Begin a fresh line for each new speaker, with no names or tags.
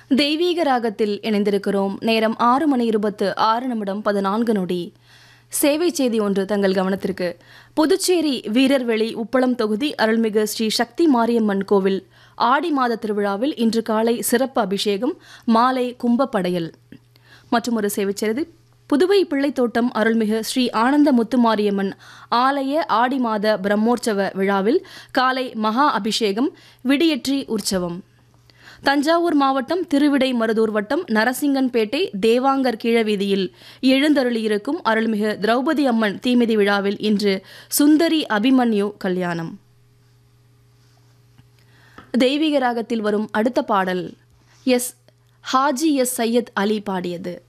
தெய்வீக ராகத்தில் இணைந்திருக்கிறோம் நேரம் ஆறு மணி இருபத்து ஆறு நிமிடம் பதினான்கு நொடி சேவை செய்தி ஒன்று தங்கள் கவனத்திற்கு புதுச்சேரி வீரர்வெளி உப்பளம் தொகுதி அருள்மிகு ஸ்ரீ சக்தி மாரியம்மன் கோவில் ஆடி மாத திருவிழாவில் இன்று காலை சிறப்பு அபிஷேகம் மாலை கும்பப்படையல் மற்றும் ஒரு சேவை செய்தி புதுவை பிள்ளைத்தோட்டம் அருள்மிகு ஸ்ரீ ஆனந்த முத்துமாரியம்மன் ஆலய ஆடி மாத பிரம்மோற்சவ விழாவில் காலை மகா அபிஷேகம் விடியற்றி உற்சவம் தஞ்சாவூர் மாவட்டம் திருவிடை மருதூர் வட்டம் நரசிங்கன்பேட்டை தேவாங்கர் கீழவீதியில் எழுந்தருளியிருக்கும் அருள்மிகு திரௌபதி அம்மன் தீமிதி விழாவில் இன்று சுந்தரி அபிமன்யு கல்யாணம் தெய்வீக ராகத்தில் வரும் அடுத்த பாடல் எஸ் ஹாஜி எஸ் சையத் அலி பாடியது